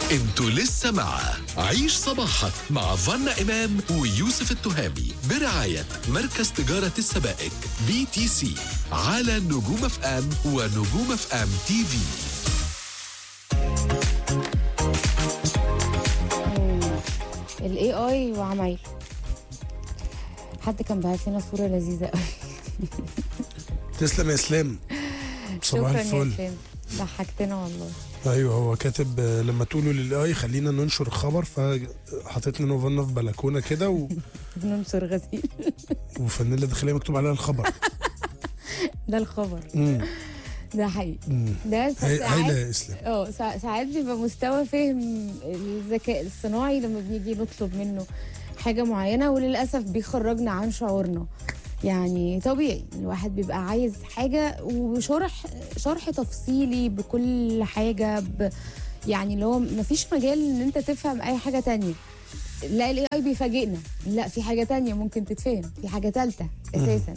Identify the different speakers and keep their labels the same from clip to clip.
Speaker 1: انتوا لسه مع عيش صباحك مع فنا إمام ويوسف التهامي برعاية مركز تجارة السبائك بي تي سي على نجوم اف ام ونجوم اف ام تي في
Speaker 2: الاي اي وعمايله حد كان بعت لنا صوره لذيذه قوي
Speaker 3: تسلم يا اسلام صباح
Speaker 2: شكرا يا
Speaker 3: الفل
Speaker 2: اسلام ضحكتنا والله
Speaker 3: ايوه هو كاتب آه، لما تقولوا للاي خلينا ننشر الخبر فحطيت لنا نوفانا في بلكونه كده و...
Speaker 2: بننشر غسيل
Speaker 3: وفانيلا داخليه مكتوب عليها الخبر
Speaker 2: ده الخبر
Speaker 3: امم
Speaker 2: ده حقيقي
Speaker 3: امم
Speaker 2: ده
Speaker 3: هاي- هايله
Speaker 2: ساعات
Speaker 3: يا اسلام
Speaker 2: اه سا- ساعات بيبقى مستوى فهم الذكاء الصناعي لما بنيجي نطلب منه حاجه معينه وللاسف بيخرجنا عن شعورنا يعني طبيعي الواحد بيبقى عايز حاجه وشرح شرح تفصيلي بكل حاجه ب يعني اللي هو مفيش مجال ان انت تفهم اي حاجه تانية لا الاي اي بيفاجئنا لا في حاجه تانية ممكن تتفهم في حاجه ثالثه اساسا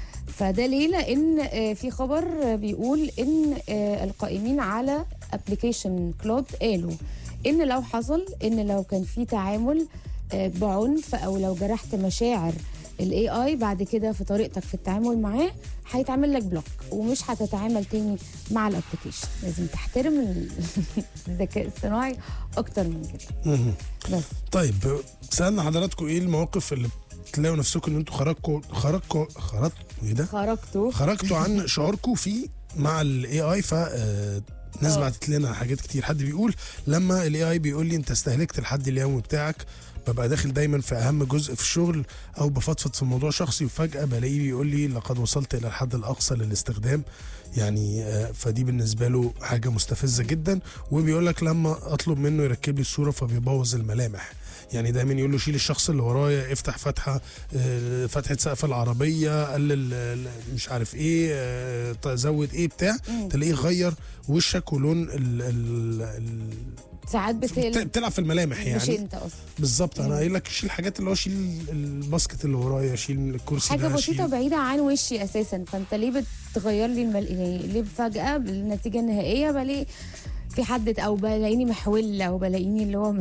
Speaker 2: فده ليه لان آه، في خبر آه، بيقول ان آه، القائمين على ابلكيشن كلود قالوا ان لو حصل ان لو كان في تعامل آه، بعنف او لو جرحت مشاعر الاي اي بعد كده في طريقتك في التعامل معاه هيتعمل لك بلوك ومش هتتعامل تاني مع الابلكيشن لازم تحترم ال- الذكاء الصناعي اكتر من كده
Speaker 3: مهم.
Speaker 2: بس
Speaker 3: طيب سالنا حضراتكم ايه المواقف اللي تلاقوا نفسكم ان انتوا خرجتوا خرجتوا خرجتوا ايه ده؟
Speaker 2: خرجتوا
Speaker 3: خرجتوا عن شعوركم فيه مع الاي اي ف آه، ناس
Speaker 2: آه.
Speaker 3: بعتت لنا حاجات كتير حد بيقول لما الاي اي بيقول لي انت استهلكت الحد اليومي بتاعك ببقى داخل دايما في اهم جزء في الشغل او بفضفض في موضوع شخصي وفجاه بلاقيه بيقول لي لقد وصلت الى الحد الاقصى للاستخدام يعني آه، فدي بالنسبه له حاجه مستفزه جدا وبيقول لك لما اطلب منه يركب لي الصوره فبيبوظ الملامح يعني دايما يقول له شيل الشخص اللي ورايا افتح فتحه آه، فتحه سقف العربيه قلل آه، مش عارف ايه آه، زود ايه بتاع
Speaker 2: مم.
Speaker 3: تلاقيه غير وشك ولون ال ال ال
Speaker 2: ساعات
Speaker 3: بت-
Speaker 2: بتقلب
Speaker 3: بتلعب في الملامح
Speaker 2: مش
Speaker 3: يعني
Speaker 2: انت اصلا
Speaker 3: بالظبط انا
Speaker 2: مم.
Speaker 3: قايل لك شيل الحاجات اللي هو شيل الباسكت اللي ورايا شيل الكرسي
Speaker 2: حاجه
Speaker 3: ده
Speaker 2: بسيطه
Speaker 3: شيل
Speaker 2: بعيده عن وشي اساسا فانت ليه بتغير لي المل... يعني ليه فجاه بالنتيجه النهائيه بلاقي في حد او بلاقيني محوله او بلاقيني اللي هو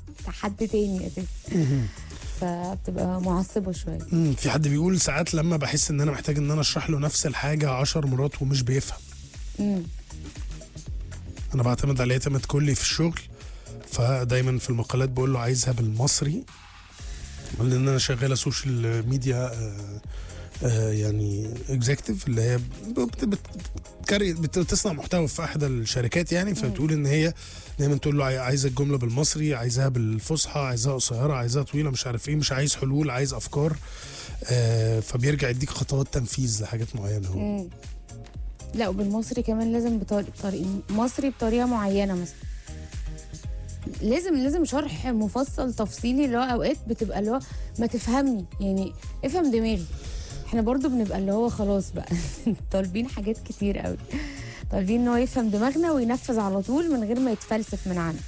Speaker 2: حد تاني اساسا
Speaker 3: مهم.
Speaker 2: فبتبقى معصبه شويه
Speaker 3: مم، في حد بيقول ساعات لما بحس ان انا محتاج ان انا اشرح له نفس الحاجه عشر مرات ومش بيفهم
Speaker 2: امم
Speaker 3: انا بعتمد عليه اعتماد كلي في الشغل فدايما في المقالات بقول له عايزها بالمصري لان انا شغاله سوشيال ميديا آه، آه، يعني اكزيكتيف اللي هي بت- بت- بتكري بت- بتصنع محتوى في احدى الشركات يعني فبتقول ان هي دايما تقول له عاي- عايزه الجمله بالمصري عايزاها بالفصحى عايزاها قصيره عايزاها طويله مش عارف ايه مش عايز حلول عايز افكار آه، فبيرجع يديك خطوات تنفيذ لحاجات معينه هو
Speaker 2: امم لا وبالمصري كمان لازم بطريقه طريق مصري بطريقه معينه مثلا لازم لازم شرح مفصل تفصيلي اللي هو اوقات بتبقى اللي هو ما تفهمني يعني افهم دماغي احنا برضو بنبقى اللي هو خلاص بقى طالبين حاجات كتير قوي طالبين ان هو يفهم دماغنا وينفذ على طول من غير ما يتفلسف من عنده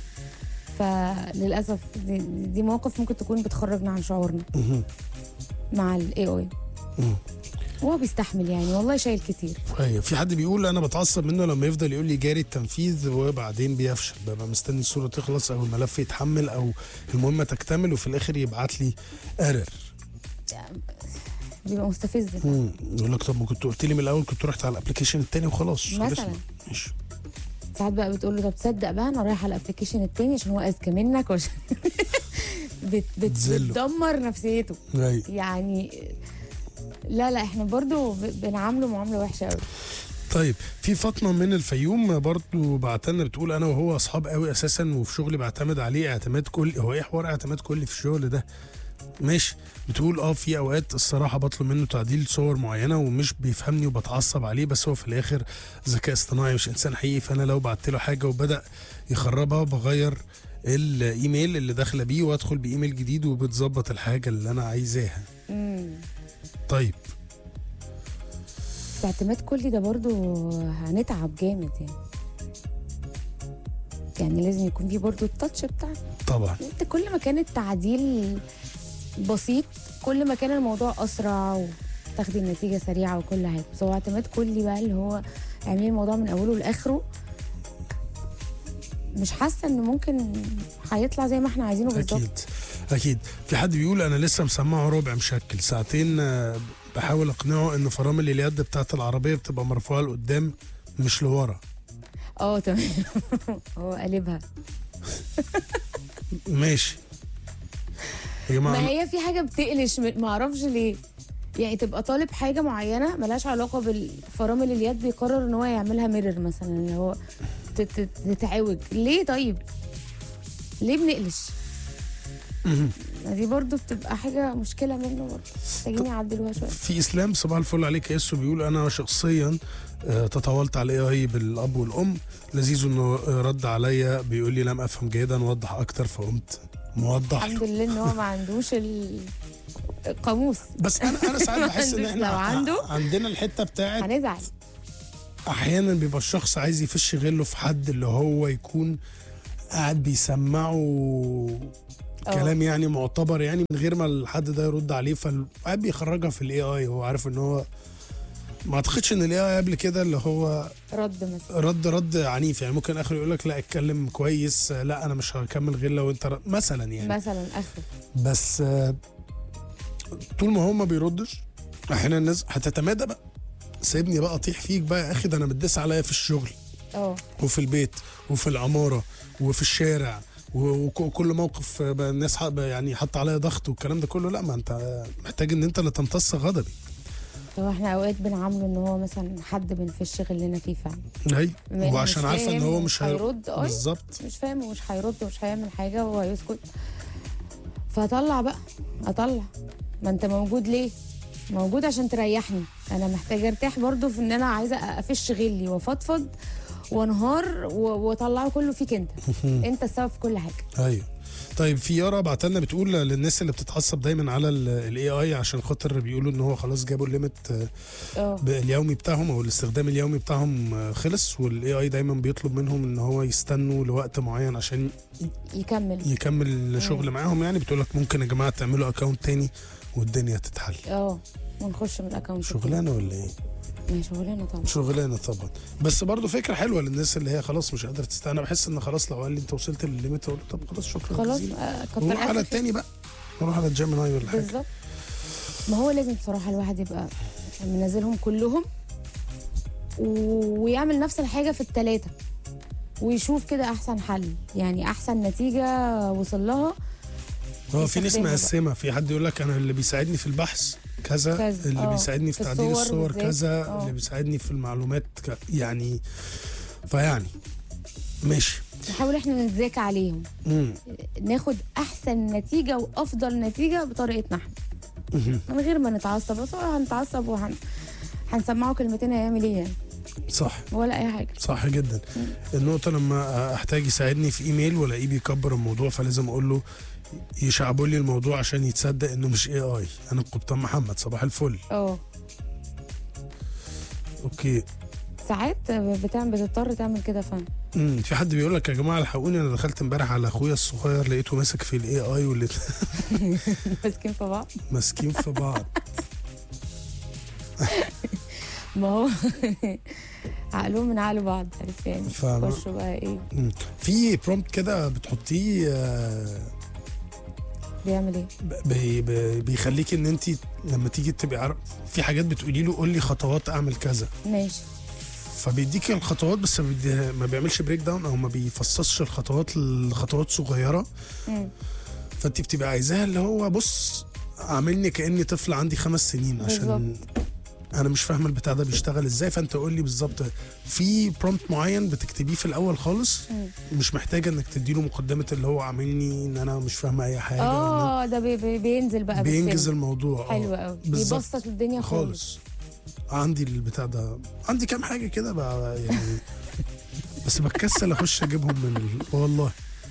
Speaker 2: فللاسف دي, دي مواقف ممكن تكون بتخرجنا عن شعورنا
Speaker 3: مهم.
Speaker 2: مع الاي اي
Speaker 3: مم.
Speaker 2: وهو بيستحمل يعني والله شايل كتير
Speaker 3: ايوه في حد بيقول انا بتعصب منه لما يفضل يقول لي جاري التنفيذ وبعدين بيفشل ببقى مستني الصوره تخلص او الملف يتحمل او المهمه تكتمل وفي الاخر يبعت لي ايرور
Speaker 2: بيبقى مستفز
Speaker 3: يقول لك طب ما كنت قلت لي من الاول كنت رحت على الابلكيشن التاني وخلاص
Speaker 2: مثلاً.
Speaker 3: خلصنا. ماشي
Speaker 2: ساعات بقى بتقول له طب تصدق بقى انا رايحه على الابلكيشن التاني عشان هو اذكى منك وعشان بت بت
Speaker 3: تذله.
Speaker 2: بتدمر نفسيته
Speaker 3: أيوة.
Speaker 2: يعني لا لا احنا برضو ب- بنعامله معامله وحشه قوي
Speaker 3: طيب في فاطمه من الفيوم برضو بعتلنا بتقول انا وهو اصحاب قوي اساسا وفي شغلي بعتمد عليه اعتماد كلي هو ايه حوار اعتماد كلي في الشغل ده ماشي بتقول اه في اوقات الصراحه بطلب منه تعديل صور معينه ومش بيفهمني وبتعصب عليه بس هو في الاخر ذكاء اصطناعي مش انسان حقيقي فانا لو بعت له حاجه وبدا يخربها بغير الايميل اللي داخله بيه وادخل بايميل جديد وبتظبط الحاجه اللي انا عايزاها
Speaker 2: امم
Speaker 3: طيب
Speaker 2: بس اعتماد كلي ده برضو هنتعب جامد يعني يعني لازم يكون في برضو التاتش بتاعك
Speaker 3: طبعا
Speaker 2: انت كل ما كان التعديل بسيط كل ما كان الموضوع اسرع وتاخدي النتيجه سريعه وكل حاجه بس هو اعتماد كلي بقى اللي هو اعملي الموضوع من اوله لاخره مش حاسه ان ممكن هيطلع زي ما احنا عايزينه بالظبط
Speaker 3: اكيد اكيد في حد بيقول انا لسه مسمعه ربع مشكل ساعتين آه، بحاول اقنعه ان فرامل اليد بتاعت العربيه بتبقى مرفوعه لقدام مش لورا
Speaker 2: اه تمام هو قلبها
Speaker 3: ماشي يا جماعه
Speaker 2: ما هي في حاجه بتقلش م- ما اعرفش ليه يعني تبقى طالب حاجه معينه ملهاش علاقه بالفرامل اليد بيقرر ان هو يعملها ميرور مثلا اللي هو ت- ت- تتعوج ليه طيب ليه بنقلش
Speaker 3: مهم.
Speaker 2: ما دي برضو بتبقى حاجه مشكله منه برضو محتاجين يعدلوها شويه
Speaker 3: في اسلام صباح الفل عليك يا يسو بيقول انا شخصيا آه، تطاولت على الاي اي بالاب والام لذيذ انه آه، رد عليا بيقول لي لم افهم جيدا وضح اكتر فقمت موضح
Speaker 2: الحمد
Speaker 3: له
Speaker 2: لله ان هو ما عندوش ال- القاموس
Speaker 3: بس انا انا ساعات بحس ان احنا
Speaker 2: لو عنده
Speaker 3: عندنا الحته بتاعت
Speaker 2: هنزعل
Speaker 3: احيانا بيبقى الشخص عايز يفش غله في حد اللي هو يكون قاعد بيسمعه
Speaker 2: أه.
Speaker 3: كلام يعني معتبر يعني من غير ما الحد ده يرد عليه فقاعد بيخرجها في الاي اي هو عارف ان هو ما اعتقدش ان الاي اي قبل كده اللي هو
Speaker 2: رد مثلا
Speaker 3: رد رد عنيف يعني ممكن اخر يقول لك لا اتكلم كويس لا انا مش هكمل غير لو انت ر- مثلا يعني
Speaker 2: مثلا اخر
Speaker 3: بس آه، طول ما هو ما بيردش احيانا الناس هتتمادى بقى سيبني بقى اطيح فيك بقى يا اخي ده انا متداس عليا في الشغل
Speaker 2: اه
Speaker 3: وفي البيت وفي العماره وفي الشارع و- وك- وكل موقف آه، بقى الناس ح- بقى يعني حط عليا ضغط والكلام ده كله لا ما انت محتاج ان انت اللي تمتص غضبي
Speaker 2: طب احنا اوقات بنعامله ان هو مثلا حد بنفش غلنا فيه فعلا
Speaker 3: اي
Speaker 2: بما إنه
Speaker 3: وعشان
Speaker 2: مش
Speaker 3: عارفه ان
Speaker 2: فاهم
Speaker 3: هو
Speaker 2: ومش
Speaker 3: مش هي-
Speaker 2: هيرد، أي.
Speaker 3: بالظبط
Speaker 2: مش فاهم ومش هيرد ومش هيعمل حاجه وهو هيسكت فاطلع بقى اطلع ما انت موجود ليه موجود عشان تريحني انا محتاجه ارتاح برضو في ان انا عايزه افش غلي وافضفض وانهار و- واطلعه كله فيك انت انت السبب في كل حاجه
Speaker 3: ايوه طيب في يارا بعت لنا بتقول للناس اللي بتتعصب دايما على الاي اي عشان خاطر بيقولوا ان هو خلاص جابوا الليميت آه،
Speaker 2: اه
Speaker 3: اليومي بتاعهم او الاستخدام اليومي بتاعهم آه، خلص والاي اي دايما بيطلب منهم ان هو يستنوا لوقت معين عشان
Speaker 2: يكمل
Speaker 3: يكمل الشغل معاهم يعني بتقول لك ممكن يا جماعه تعملوا اكونت تاني والدنيا تتحل
Speaker 2: اه ونخش من الاكونت
Speaker 3: شغلانه ولا ايه؟
Speaker 2: ما هي شغلانه طبعا
Speaker 3: شغلانه طبعا بس برضو فكره حلوه للناس اللي هي خلاص مش قادره تستنى انا بحس ان خلاص لو قال لي انت وصلت للليميت اقول له طب خلاص شكرا
Speaker 2: خلاص
Speaker 3: جزيلا.
Speaker 2: آه، كتر
Speaker 3: نروح على
Speaker 2: ألف
Speaker 3: التاني بقى نروح على جيميناي ولا حاجه
Speaker 2: بالظبط ما هو لازم بصراحه الواحد يبقى منزلهم كلهم و- ويعمل نفس الحاجه في الثلاثه ويشوف كده احسن حل يعني احسن نتيجه وصل لها
Speaker 3: اه في ناس
Speaker 2: يستخدمها بقى.
Speaker 3: مقسمه في حد يقول لك انا اللي بيساعدني في البحث كذا,
Speaker 2: كذا،
Speaker 3: اللي
Speaker 2: آه.
Speaker 3: بيساعدني في
Speaker 2: في
Speaker 3: تعديل
Speaker 2: الصور
Speaker 3: الصور
Speaker 2: بالذات،
Speaker 3: كذا
Speaker 2: آه.
Speaker 3: اللي بيساعدني في المعلومات ك... يعني فيعني ماشي
Speaker 2: نحاول احنا نتذاكى عليهم
Speaker 3: مم.
Speaker 2: ناخد احسن نتيجه وافضل نتيجه بطريقتنا احنا
Speaker 3: مهم.
Speaker 2: من غير ما نتعصب بس هو هنتعصب وهن هنسمعه كلمتين هيعمل ايه يعني
Speaker 3: صح
Speaker 2: ولا اي حاجه
Speaker 3: صح جدا النقطة لما احتاج يساعدني في ايميل والاقيه بيكبر الموضوع فلازم اقول له يشعبوا لي الموضوع عشان يتصدق انه مش اي اي انا القبطان محمد صباح الفل
Speaker 2: اه
Speaker 3: اوكي
Speaker 2: ساعات بتعمل بتضطر تعمل كده فعلا
Speaker 3: امم في حد بيقول لك يا جماعه الحقوني انا دخلت امبارح على اخويا الصغير لقيته ماسك في الاي اي واللي
Speaker 2: ماسكين في بعض
Speaker 3: ماسكين في بعض
Speaker 2: ما هو عقلهم من عقل بعض عارف يعني
Speaker 3: فاهمة.
Speaker 2: خشوا بقى ايه
Speaker 3: مم. في برومبت كده بتحطيه آه،
Speaker 2: بيعمل ايه
Speaker 3: بي بي بيخليك ان انت لما تيجي تبقى عارف في حاجات بتقولي له قول لي خطوات اعمل كذا
Speaker 2: ماشي
Speaker 3: فبيديك الخطوات بس ما بيدي- ما بيعملش بريك داون او ما بيفصصش الخطوات لخطوات صغيره
Speaker 2: مم.
Speaker 3: فانت بتبقى عايزاها اللي هو بص عاملني كاني طفل عندي خمس سنين عشان انا مش فاهمه البتاع ده بيشتغل ازاي فانت قول لي بالظبط في برومبت معين بتكتبيه في الاول خالص
Speaker 2: مم.
Speaker 3: مش محتاجه انك تديله مقدمه اللي هو عاملني ان انا مش فاهمه اي حاجه وإن
Speaker 2: اه ده بي بي بينزل بقى
Speaker 3: بينجز
Speaker 2: بالسن.
Speaker 3: الموضوع آه.
Speaker 2: حلو قوي
Speaker 3: بالظبط.
Speaker 2: بيبسط الدنيا خالص
Speaker 3: خالص عندي البتاع ده عندي كام حاجه كده بقى يعني بس بتكسل اخش اجيبهم من ال... والله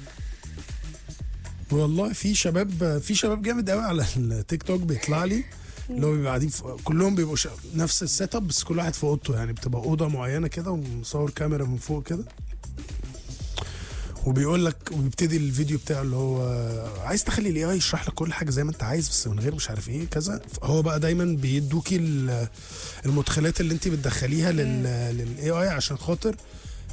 Speaker 3: والله في شباب في شباب جامد قوي على التيك توك بيطلع لي اللي هو بيبقى قاعدين في- كلهم بيبقوا ش... نفس السيت اب بس كل واحد في اوضته يعني بتبقى اوضه معينه كده ومصور كاميرا من فوق كده وبيقول لك وبيبتدي الفيديو بتاعه اللي هو عايز تخلي الاي اي يشرح لك كل حاجه زي ما انت عايز بس من غير مش عارف ايه كذا هو بقى دايما بيدوكي ال- المدخلات اللي انت بتدخليها للاي اي عشان خاطر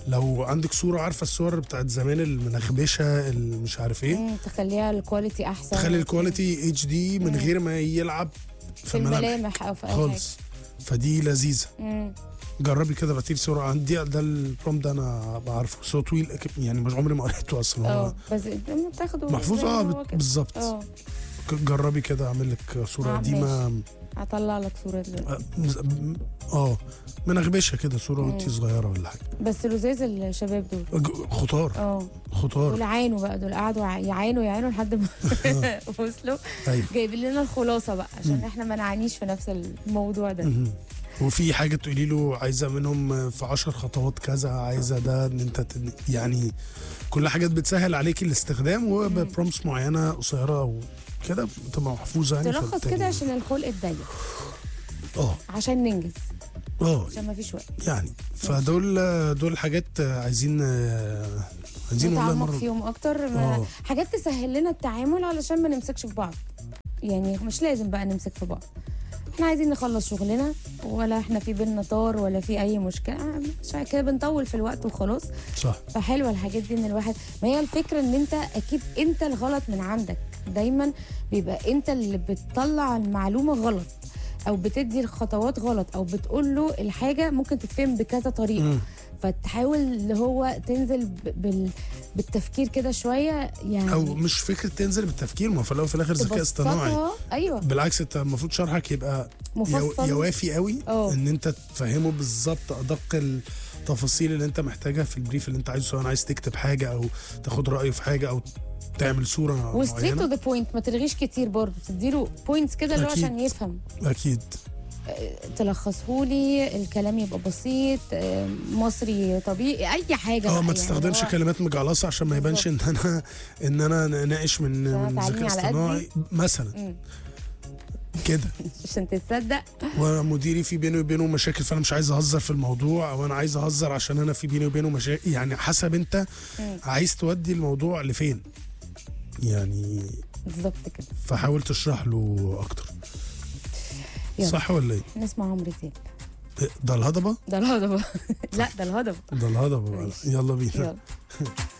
Speaker 3: لو عندك صوره عارفه الصور بتاعت زمان المنخبشه اللي مش عارف ايه
Speaker 2: مم، تخليها الكواليتي احسن
Speaker 3: تخلي الكواليتي اتش دي من غير ما يلعب
Speaker 2: في
Speaker 3: الملامح
Speaker 2: الملامح او في اي حاجه
Speaker 3: خالص فدي لذيذه
Speaker 2: مم.
Speaker 3: جربي كده بعتيلي صوره عندي ده البروم ده انا بعرفه بس هو طويل يعني مش عمري ما قريته اصلا هو
Speaker 2: اه بس لما بتاخده
Speaker 3: محفوظ
Speaker 2: زي ما
Speaker 3: اه
Speaker 2: هو
Speaker 3: بت-
Speaker 2: كده.
Speaker 3: بالظبط
Speaker 2: اه
Speaker 3: ك- جربي كده اعمل لك صوره
Speaker 2: آه،
Speaker 3: قديمه
Speaker 2: هطلع لك صوره دلوقتي
Speaker 3: اه مز- اه منغبشه كده صوره وانت صغيره ولا حاجه
Speaker 2: بس لزاز الشباب دول
Speaker 3: ج- خطار
Speaker 2: اه
Speaker 3: خطار
Speaker 2: دول عانوا بقى دول قعدوا ع- يعانوا يعانوا لحد ما وصلوا
Speaker 3: ايوه
Speaker 2: جايبين لنا الخلاصه بقى عشان احنا ما نعانيش في نفس الموضوع ده
Speaker 3: مهم. وفي حاجه تقولي له عايزه منهم في عشر خطوات كذا عايزه ده ان انت تن- يعني كل حاجات بتسهل عليكي الاستخدام وببرومس معينه قصيره وكده بتبقى محفوظه يعني
Speaker 2: تلخص
Speaker 3: فبالتالي-
Speaker 2: كده عشان الخلق اتضيق
Speaker 3: اه
Speaker 2: عشان ننجز
Speaker 3: اه
Speaker 2: عشان ما فيش وقت
Speaker 3: يعني فدول دول حاجات عايزين عايزين والله
Speaker 2: نتعمق
Speaker 3: مره
Speaker 2: فيهم اكتر ما
Speaker 3: آه.
Speaker 2: حاجات تسهل لنا التعامل علشان ما نمسكش في بعض يعني مش لازم بقى نمسك في بعض احنا عايزين نخلص شغلنا ولا احنا في بينا طار ولا في اي مشكله مش عارف كده بنطول في الوقت وخلاص
Speaker 3: صح
Speaker 2: فحلوه الحاجات دي ان الواحد ما هي الفكره ان انت اكيد انت الغلط من عندك دايما بيبقى انت اللي بتطلع المعلومه غلط او بتدي الخطوات غلط او بتقول له الحاجه ممكن تتفهم بكذا طريقه
Speaker 3: مم.
Speaker 2: فتحاول اللي هو تنزل ب- بال بالتفكير كده شويه يعني
Speaker 3: او مش فكره تنزل بالتفكير ما هو في الاول وفي الاخر ذكاء اصطناعي
Speaker 2: تبسطها. ايوه
Speaker 3: بالعكس انت المفروض شرحك يبقى يو-
Speaker 2: مفصل
Speaker 3: يوافي قوي
Speaker 2: اه.
Speaker 3: ان انت تفهمه بالظبط ادق التفاصيل اللي انت محتاجها في البريف اللي انت عايزه سواء عايز تكتب حاجه او تاخد رايه في حاجه او تعمل صوره
Speaker 2: وستريت تو
Speaker 3: معينه
Speaker 2: ذا بوينت ما ترغيش كتير برضه تديله بوينتس كده اللي هو
Speaker 3: أكيد.
Speaker 2: عشان يفهم
Speaker 3: اكيد
Speaker 2: تلخصهولي الكلام يبقى بسيط آه، مصري طبيعي اي حاجه
Speaker 3: اه
Speaker 2: بقى
Speaker 3: ما
Speaker 2: يعني
Speaker 3: تستخدمش
Speaker 2: هو
Speaker 3: كلمات مجعلصه عشان ما يبانش ان انا ان انا ناقش من
Speaker 2: أنا
Speaker 3: من
Speaker 2: تعليمي
Speaker 3: ذكاء
Speaker 2: على قدي.
Speaker 3: اصطناعي مثلا
Speaker 2: مم.
Speaker 3: كده
Speaker 2: عشان تتصدق
Speaker 3: ومديري في بيني وبينه مشاكل فانا مش عايز اهزر في الموضوع او انا عايز اهزر عشان انا في بيني وبينه مشاكل يعني حسب انت
Speaker 2: مم.
Speaker 3: عايز تودي الموضوع لفين يعني
Speaker 2: بالظبط كده
Speaker 3: فحاول تشرح له اكتر
Speaker 2: يلا.
Speaker 3: صح ولا ايه
Speaker 2: نسمع عمرو دياب
Speaker 3: إيه، ده الهضبه
Speaker 2: ده الهضبه لا ده الهضبه
Speaker 3: ده الهضبه بقى.
Speaker 2: ماشي.
Speaker 3: يلا بينا
Speaker 2: يلا